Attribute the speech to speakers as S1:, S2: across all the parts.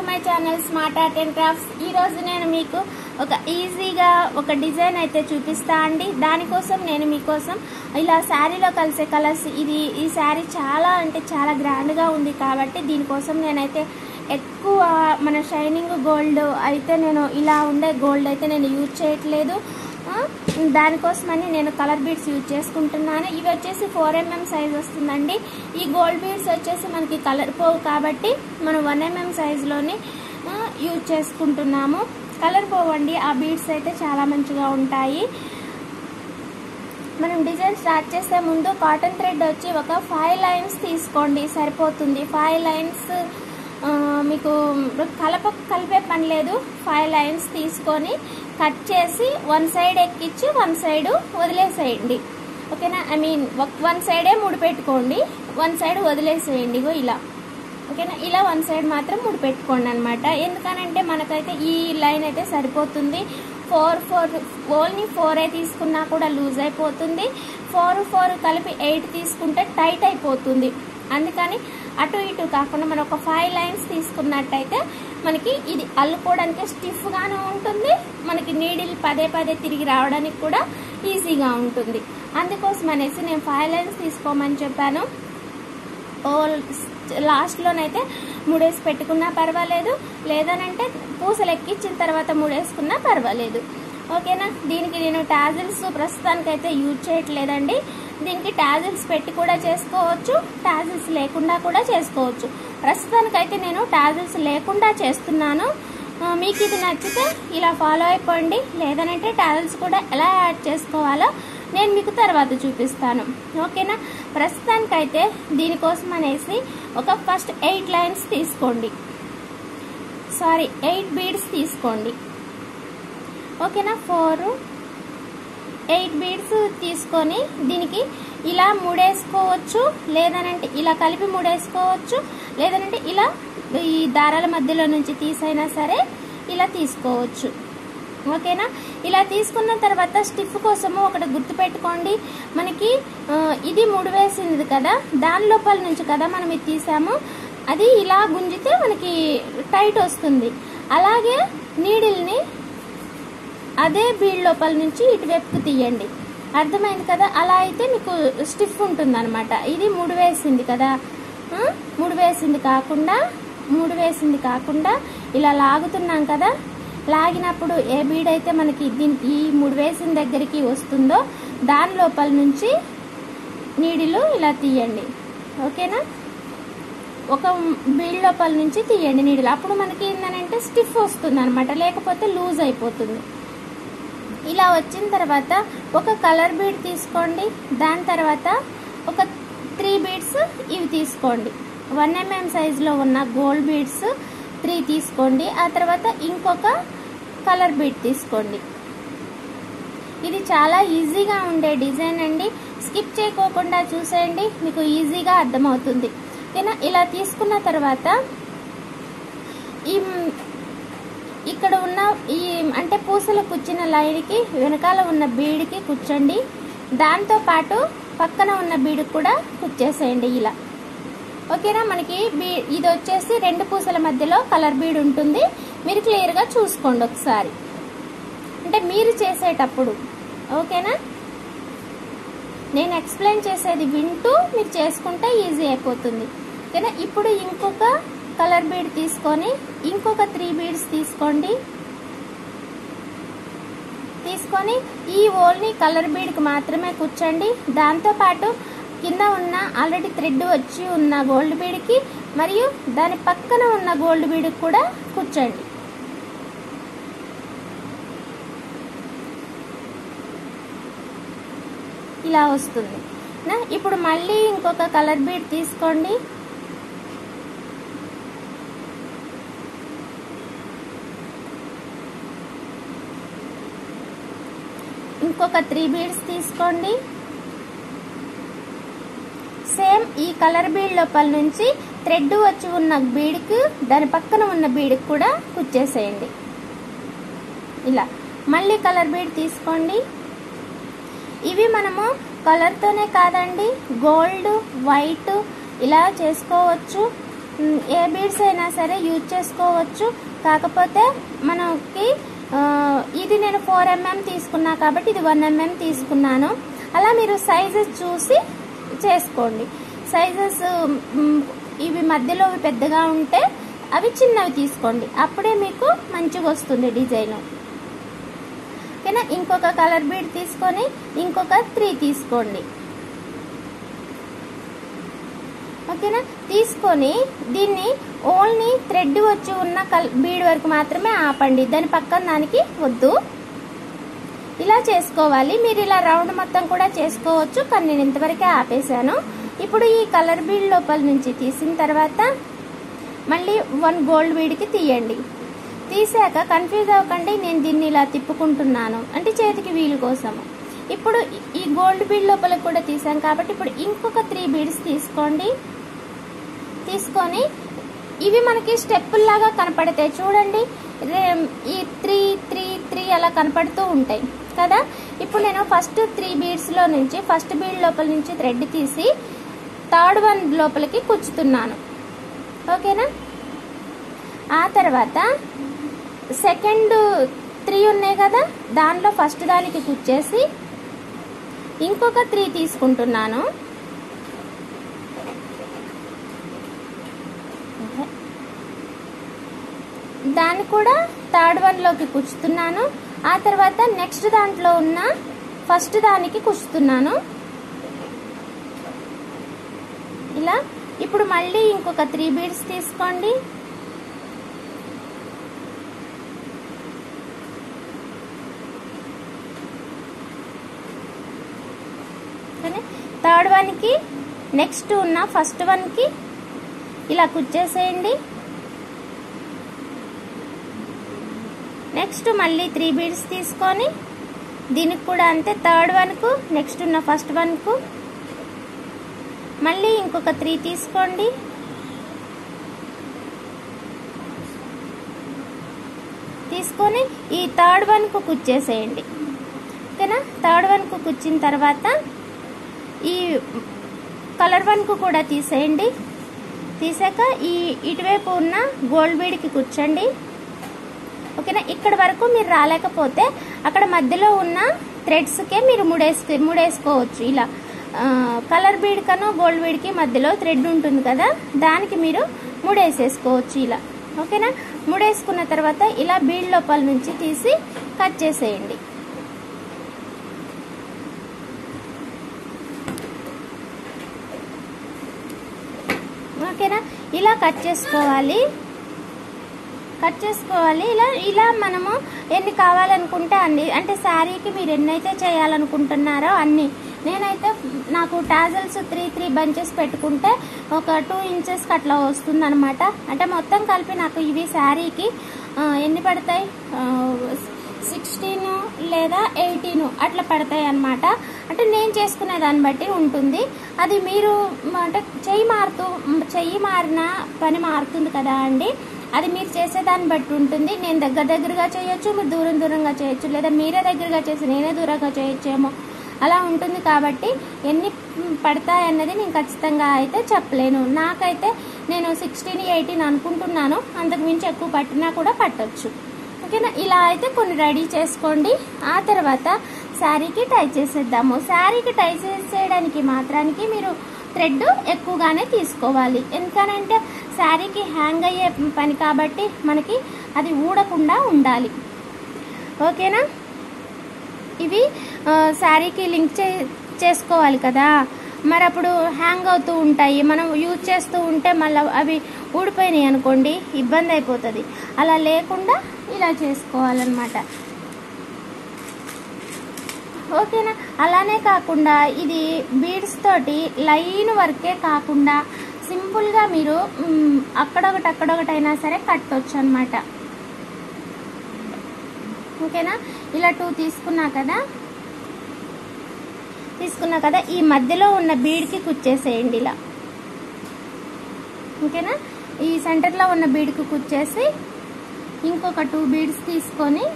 S1: My channel smart art and crafts ఈ రోజు నేను మీకు ఒక ఈజీగా ఒక డిజైన్ అయితే చూపిస్తా అండి దానికోసం నేను మీకోసం ఇలా శారీలో కలిసే కలర్స్ ఇది ఈ శారీ చాలా అంటే చాలా గ్రాండ్గా ఉంది కాబట్టి దీనికోసం నేనైతే ఎక్కువ మన షైనింగ్ గోల్డ్ అయితే నేను ఇలా ఉండే గోల్డ్ అయితే నేను యూజ్ చేయట్లేదు ఆ, దానికోసమని నేను కలర్ బీడ్స్ యూజ్ చేసుకుంటున్నాను ఇవి వచ్చేసి ఫోర్ ఎంఎం సైజ్ వస్తుందండి ఈ గోల్డ్ బీడ్స్ వచ్చేసి మనకి కలర్ పోవు కాబట్టి మనం వన్ ఎంఎం సైజులోని యూజ్ చేసుకుంటున్నాము కలర్ పోవండి ఆ బీడ్స్ అయితే చాలా మంచిగా ఉంటాయి మనం డిజైన్ స్టార్ట్ చేసే ముందు కాటన్ థ్రెడ్ వచ్చి ఒక ఫైవ్ లైన్స్ తీసుకోండి సరిపోతుంది ఫైవ్ లైన్స్ ఆ, మీకు కలప కలిపే పని లేదు ఫైవ్ లైన్స్ తీసుకొని కట్ చేసి వన్ సైడ్ ఎక్కించి వన్ సైడ్ వదిలేసేయండి ఓకేనా ఐ మీన్ వన్ సైడే ముడి పెట్టుకోండి వన్ సైడ్ వదిలేసేయండి ఇగో ఇలా ఓకేనా ఇలా వన్ సైడ్ మాత్రం ముడి పెట్టుకోండి అనమాట ఎందుకనంటే మనకైతే ఈ లైన్ అయితే సరిపోతుంది ఫోర్ ఫోర్ ఓన్లీ ఫోరే తీసుకున్నా కూడా లూజ్ అయిపోతుంది ఫోర్ ఫోర్ కలిపి ఎయిట్ తీసుకుంటే టైట్ అయిపోతుంది అందుకని అటు ఇటు కాకుండా మనం ఒక ఫైవ్ లైన్స్ తీసుకున్నట్టయితే మనకి ఇది అల్లుకోవడానికి స్టిఫ్గాను ఉంటుంది మనకి నీడిల్ పదే పదే తిరిగి రావడానికి కూడా ఈజీగా ఉంటుంది అందుకోసం అనేసి నేను ఫైవ్ లైన్స్ తీసుకోమని చెప్పాను ఓ లాస్ట్లోనైతే మూడేసి పెట్టుకున్నా పర్వాలేదు లేదనంటే పూసలు ఎక్కించిన తర్వాత మూడేసుకున్నా పర్వాలేదు ఓకేనా దీనికి నేను టాజిల్స్ ప్రస్తుతానికైతే యూజ్ చేయట్లేదండి దీనికి టాజిల్స్ పెట్టి కూడా చేసుకోవచ్చు టాజిల్స్ లేకుండా కూడా చేసుకోవచ్చు ప్రస్తుతానికైతే నేను టాజిల్స్ లేకుండా చేస్తున్నాను ఆ, మీకు ఇది నచ్చితే ఇలా ఫాలో అయిపోండి లేదనంటే టాజిల్స్ కూడా ఎలా యాడ్ చేసుకోవాలో నేను మీకు తర్వాత చూపిస్తాను ఓకేనా ప్రస్తుతానికైతే దీనికోసం అనేసి ఒక ఫస్ట్ ఎయిట్ లైన్స్ తీసుకోండి సారీ ఎయిట్ బీడ్స్ తీసుకోండి ఓకేనా ఫోర్ ఎయిట్ బీడ్స్ తీసుకొని దీనికి ఇలా మూడేసుకోవచ్చు లేదనంటే ఇలా కలిపి మూడేసుకోవచ్చు లేదనంటే ఇలా ఈ దారాల మధ్యలో నుంచి తీసైనా సరే ఇలా తీసుకోవచ్చు ఓకేనా ఇలా తీసుకున్న తర్వాత స్టిఫ్ కోసము ఒకటి గుర్తుపెట్టుకోండి మనకి ఆ, ఇది ముడి వేసింది కదా దాని లోపల నుంచి కదా మనం ఇది తీసాము అది ఇలా గుంజితే మనకి టైట్ వస్తుంది అలాగే నీడిల్ని అదే బీడ్ లోపల నుంచి ఇటువైపుకు తీయండి అర్థమైంది కదా అలా అయితే మీకు స్టిఫ్ ఉంటుంది అనమాట ఇది ముడి వేసింది కదా ఆ? ముడి వేసింది కాకుండా ముడి వేసింది కాకుండా ఇలా లాగుతున్నాం కదా లాగినప్పుడు ఏ బీడ్ అయితే మనకి దీనికి ఈ ముడి వేసిన దగ్గరికి వస్తుందో దాని లోపల నుంచి నీడిలు ఇలా తీయండి ఓకేనా ఒక బీడ్ లోపల నుంచి తీయండి నీడిలు అప్పుడు మనకి ఏంటంటే స్టిఫ్ వస్తుంది అనమాట లేకపోతే లూజ్ అయిపోతుంది ఇలా వచ్చిన తర్వాత ఒక కలర్ బీడ్ తీసుకోండి దాని తర్వాత ఒక త్రీ బీడ్స్ ఇవి తీసుకోండి వన్ ఎంఎం సైజులో ఉన్న గోల్డ్ బీడ్స్ త్రీ తీసుకోండి ఆ తర్వాత ఇంకొక కలర్ బీడ్ తీసుకోండి ఇది చాలా ఈజీగా ఉండే డిజైన్ అండి స్కిప్ చేయకోకుండా చూసేయండి మీకు ఈజీగా అర్థమవుతుంది ఓకేనా ఇలా తీసుకున్న తర్వాత ఈ ఇక్కడ ఉన్న ఈ అంటే పూసలు కుచ్చిన లైన్కి వెనకాల ఉన్న బీడ్కి కుచ్చండి దాంతో పాటు పక్కన ఉన్న బీడ్కి కూడా కుచ్చేసేయండి ఇలా ఓకేనా మనకి బీ ఇది వచ్చేసి రెండు పూసల మధ్యలో కలర్ బీడ్ ఉంటుంది మీరు క్లియర్గా చూసుకోండి ఒకసారి అంటే మీరు చేసేటప్పుడు ఓకేనా నేను ఎక్స్ప్లెయిన్ చేసేది వింటూ మీరు చేసుకుంటే ఈజీ అయిపోతుంది ఓకేనా ఇప్పుడు ఇంకొక కలర్ బీడ్ తీసుకొని ఇంకొక త్రీ బీడ్స్ తీసుకోండి తీసుకొని ఈ ఓల్ని కలర్ బీడ్కి మాత్రమే కూర్చోండి దాంతోపాటు కింద ఉన్న ఆల్రెడీ థ్రెడ్ వచ్చి ఉన్న గోల్డ్ బీడ్కి మరియు దాని పక్కన ఉన్న గోల్డ్ బీడ్కి కూడా కూర్చోండి ఇలా వస్తుంది నా ఇప్పుడు మళ్ళీ ఇంకొక కలర్ బీడ్ తీసుకోండి ఇంకొక త్రీ బీడ్స్ తీసుకోండి సేమ్ ఈ కలర్ బీడ్ లోపల నుంచి థ్రెడ్ వచ్చి ఉన్న బీడ్కి దాని పక్కన ఉన్న బీడ్కి కూడా కుచ్చేసేయండి ఇలా మళ్ళీ కలర్ బీడ్ తీసుకోండి ఇవి మనము కలర్తోనే కాదండి గోల్డ్ వైట్ ఇలా చేసుకోవచ్చు మ్, ఏ బీడ్స్ అయినా సరే యూజ్ చేసుకోవచ్చు కాకపోతే మనకి ఆ, ఇది నేను ఫోర్ ఎంఎం తీసుకున్నా కాబట్టి ఇది వన్ ఎంఎం తీసుకున్నాను అలా మీరు సైజెస్ చూసి చేసుకోండి సైజెస్ మ్, ఇవి మధ్యలో ఇవి పెద్దగా ఉంటే అవి చిన్నవి తీసుకోండి అప్పుడే మీకు మంచిగా వస్తుంది డిజైన్ ఓకేనా ఇంకొక కలర్ బీడ్ తీసుకొని ఇంకొక త్రీ తీసుకోండి ఓకేనా తీసుకొని దీన్ని ఓన్లీ థ్రెడ్ వచ్చి ఉన్న కల్ బీడ్ వరకు మాత్రమే ఆపండి దాని పక్కన దానికి వద్దు ఇలా చేసుకోవాలి మీరు ఇలా రౌండ్ మొత్తం కూడా చేసుకోవచ్చు కానీ నేను ఇంతవరకే ఆపేశాను ఇప్పుడు ఈ కలర్ బీడ్ లోపల నుంచి తీసిన తర్వాత మళ్ళీ వన్ గోల్డ్ బీడ్కి తీయండి తీసాక కన్ఫ్యూజ్ అవ్వకండి నేను దీన్ని ఇలా తిప్పుకుంటున్నాను అంటే చేతికి వీలు కోసము ఇప్పుడు ఈ గోల్డ్ బీడ్ లోపల కూడా తీసాం కాబట్టి ఇప్పుడు ఇంకొక త్రీ బీడ్స్ తీసుకోండి తీసుకొని ఇవి మనకి స్టెప్పుల్లాగా కనపడతాయి చూడండి రే- ఈ త్రీ త్రీ త్రీ అలా కనపడుతూ ఉంటాయి కదా ఇప్పుడు నేను ఫస్ట్ త్రీ బీడ్స్లో నుంచి ఫస్ట్ బీడ్ లోపల నుంచి థ్రెడ్ తీసి థర్డ్ వన్ లోపలికి కుచ్చుతున్నాను ఓకేనా ఆ తర్వాత సెకండ్ త్రీ ఉన్నాయి కదా దానిలో ఫస్ట్ దానికి కుచ్చేసి ఇంకొక త్రీ తీసుకుంటున్నాను దాన్ని కూడా థర్డ్ వన్లోకి కుచ్చుతున్నాను ఆ తర్వాత నెక్స్ట్ దాంట్లో ఉన్న ఫస్ట్ దానికి కుచ్చుతున్నాను ఇలా ఇప్పుడు మళ్ళీ ఇంకొక త్రీ బీడ్స్ తీసుకోండి కానీ థర్డ్ వన్కి నెక్స్ట్ ఉన్న ఫస్ట్ వన్కి ఇలా కుచ్చేసేయండి నెక్స్ట్ మళ్ళీ త్రీ బీడ్స్ తీసుకొని దీనికి కూడా అంతే థర్డ్ వన్కు నెక్స్ట్ ఉన్న ఫస్ట్ వన్కు మళ్ళీ ఇంకొక త్రీ తీసుకోండి తీసుకొని ఈ థర్డ్ వన్కు కుచ్చేసేయండి ఓకేనా థర్డ్ వన్కు కుచ్చిన తర్వాత ఈ కలర్ వన్కు కూడా తీసేయండి తీసాక ఈ ఇటువైపు ఉన్న గోల్డ్ బీడ్కి కూర్చోండి ఓకేనా ఇక్కడ వరకు మీరు రాలేకపోతే అక్కడ మధ్యలో ఉన్న థ్రెడ్స్కే మీరు ముడేసు ముడేసుకోవచ్చు ఇలా ఆ, కలర్ బీడ్ కను గోల్డ్ బీడ్కి మధ్యలో థ్రెడ్ ఉంటుంది కదా దానికి మీరు ముడేసేసుకోవచ్చు ఇలా ఓకేనా ముడేసుకున్న తర్వాత ఇలా బీడ్ లోపల నుంచి తీసి కట్ చేసేయండి ఓకేనా ఇలా కట్ చేసుకోవాలి కట్ చేసుకోవాలి ఇలా ఇలా మనము ఎన్ని కావాలనుకుంటే అన్ని అంటే శారీకి మీరు ఎన్నైతే చేయాలనుకుంటున్నారో అన్ని నేనైతే నాకు టాజల్స్ త్రీ త్రీ బంచెస్ పెట్టుకుంటే ఒక టూ ఇంచెస్కి అట్లా వస్తుంది అనమాట అంటే మొత్తం కలిపి నాకు ఇవి శారీకి ఆ, ఎన్ని పడతాయి సిక్స్టీన్ లేదా ఎయిటీన్ అట్లా పడతాయి అన్నమాట అంటే నేను చేసుకునే దాన్ని బట్టి ఉంటుంది అది మీరు మ, అంటే చెయ్యి మారుతూ చెయ్యి మారిన పని మారుతుంది కదా అండి అది మీరు చేసేదాన్ని బట్టి ఉంటుంది నేను దగ్గర దగ్గరగా చేయొచ్చు మీరు దూరం దూరంగా చేయొచ్చు లేదా మీరే దగ్గరగా చేసి నేనే దూరంగా చేయొచ్చేమో అలా ఉంటుంది కాబట్టి ఎన్ని పడతాయి అన్నది నేను ఖచ్చితంగా అయితే చెప్పలేను నాకైతే నేను సిక్స్టీన్ ఎయిటీన్ అనుకుంటున్నాను అంతకు మించి ఎక్కువ పట్టినా కూడా పట్టొచ్చు ఓకేనా ఇలా అయితే కొన్ని రెడీ చేసుకోండి ఆ తర్వాత శారీకి టై చేసేద్దాము శారీకి టై చేసేయడానికి మాత్రానికి మీరు థ్రెడ్ ఎక్కువగానే తీసుకోవాలి ఎందుకనంటే శారీకి హ్యాంగ్ అయ్యే పని కాబట్టి మనకి అది ఊడకుండా ఉండాలి ఓకేనా ఇవి ఆ, శారీకి లింక్ చే చేసుకోవాలి కదా మరి అప్పుడు హ్యాంగ్ అవుతూ ఉంటాయి మనం యూజ్ చేస్తూ ఉంటే మళ్ళీ అవి ఊడిపోయినాయి అనుకోండి ఇబ్బంది అయిపోతుంది అలా లేకుండా ఇలా చేసుకోవాలన్నమాట ఓకేనా అలానే కాకుండా ఇది బీడ్స్ తోటి లైన్ వర్కే కాకుండా సింపుల్గా మీరు మ్, అక్కడొకటి అక్కడొకటి అయినా సరే కట్టొచ్చు అనమాట ఓకేనా ఇలా టూ తీసుకున్నా కదా తీసుకున్నా కదా ఈ మధ్యలో ఉన్న బీడ్కి కుచ్చేసేయండి ఇలా ఓకేనా ఈ సెంటర్లో ఉన్న బీడ్కి కుచ్చేసి ఇంకొక టూ బీడ్స్ తీసుకొని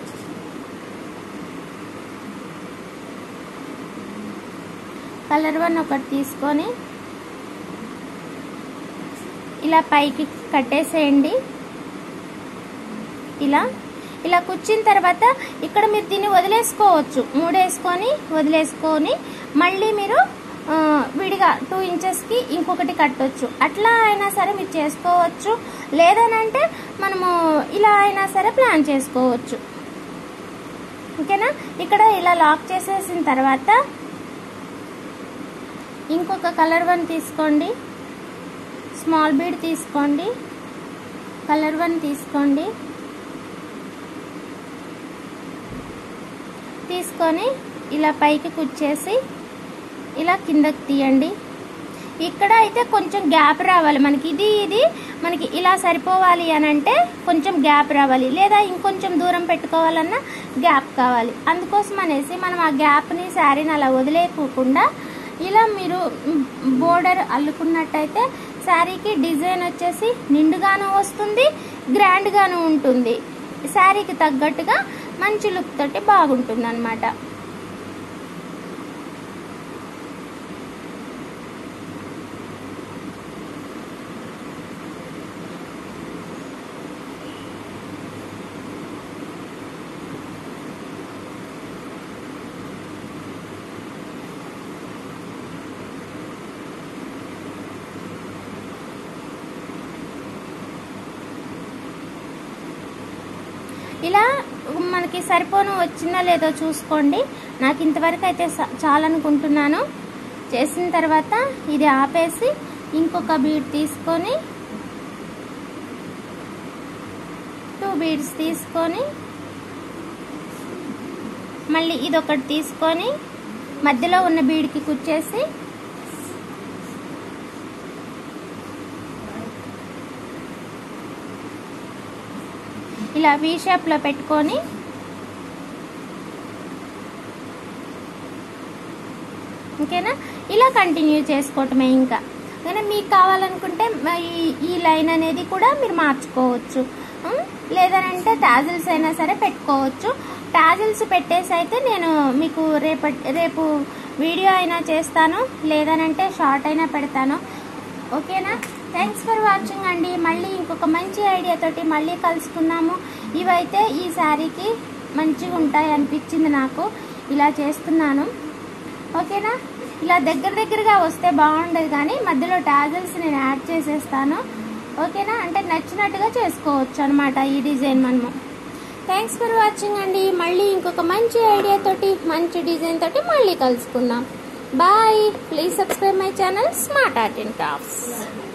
S1: కలర్ వన్ ఒకటి తీసుకొని ఇలా పైకి కట్టేసేయండి ఇలా ఇలా కూర్చున్న తర్వాత ఇక్కడ మీరు దీన్ని వదిలేసుకోవచ్చు మూడేసుకొని వదిలేసుకొని మళ్ళీ మీరు ఆ, విడిగా టూ ఇంచెస్కి ఇంకొకటి కట్టొచ్చు అట్లా అయినా సరే మీరు చేసుకోవచ్చు లేదనంటే మనము ఇలా అయినా సరే ప్లాన్ చేసుకోవచ్చు ఓకేనా ఇక్కడ ఇలా లాక్ చేసేసిన తర్వాత ఇంకొక కలర్ వన్ తీసుకోండి స్మాల్ బీడ్ తీసుకోండి కలర్ వన్ తీసుకోండి తీసుకొని ఇలా పైకి కుచ్చేసి ఇలా కిందకి తీయండి ఇక్కడ అయితే కొంచెం గ్యాప్ రావాలి మనకి ఇది ఇది మనకి ఇలా సరిపోవాలి అని అంటే కొంచెం గ్యాప్ రావాలి లేదా ఇంకొంచెం దూరం పెట్టుకోవాలన్నా గ్యాప్ కావాలి అందుకోసం అనేసి మనం ఆ గ్యాప్ని శారీని అలా వదిలేకోకుండా ఇలా మీరు బోర్డర్ అల్లుకున్నట్టయితే శారీకి డిజైన్ వచ్చేసి నిండుగాను వస్తుంది గ్రాండ్గాను ఉంటుంది శారీకి తగ్గట్టుగా మంచి లుక్ తోటి బాగుంటుంది అనమాట ఇలా మనకి సరిపోను వచ్చిందా లేదో చూసుకోండి నాకు ఇంతవరకు అయితే స- చాలనుకుంటున్నాను చేసిన తర్వాత ఇది ఆపేసి ఇంకొక బీడ్ తీసుకొని టూ బీడ్స్ తీసుకొని మళ్ళీ ఇదొకటి తీసుకొని మధ్యలో ఉన్న బీడ్కి కుచ్చేసి ఇలా వీ షేప్లో పెట్టుకొని ఓకేనా ఇలా కంటిన్యూ చేసుకోవటమే ఇంకా కానీ మీకు కావాలనుకుంటే మ- ఈ- ఈ లైన్ అనేది కూడా మీరు మార్చుకోవచ్చు ఉం? లేదనంటే టాజిల్స్ అయినా సరే పెట్టుకోవచ్చు టాజిల్స్ పెట్టేసి అయితే నేను మీకు రేపటి రేపు వీడియో అయినా చేస్తాను లేదనంటే షార్ట్ అయినా పెడతాను ఓకేనా థ్యాంక్స్ ఫర్ వాచింగ్ అండి మళ్ళీ ఇంకొక మంచి ఐడియా తోటి మళ్ళీ కలుసుకుందాము ఇవైతే ఈ శారీకి మంచిగా ఉంటాయి అనిపించింది నాకు ఇలా చేస్తున్నాను ఓకేనా ఇలా దగ్గర దగ్గరగా వస్తే బాగుండదు కానీ మధ్యలో టాజల్స్ నేను యాడ్ చేసేస్తాను ఓకేనా అంటే నచ్చినట్టుగా చేసుకోవచ్చు అనమాట ఈ డిజైన్ మనము థ్యాంక్స్ ఫర్ వాచింగ్ అండి మళ్ళీ ఇంకొక మంచి ఐడియా తోటి మంచి డిజైన్ తోటి మళ్ళీ కలుసుకుందాం bye please subscribe my channel smart art and crafts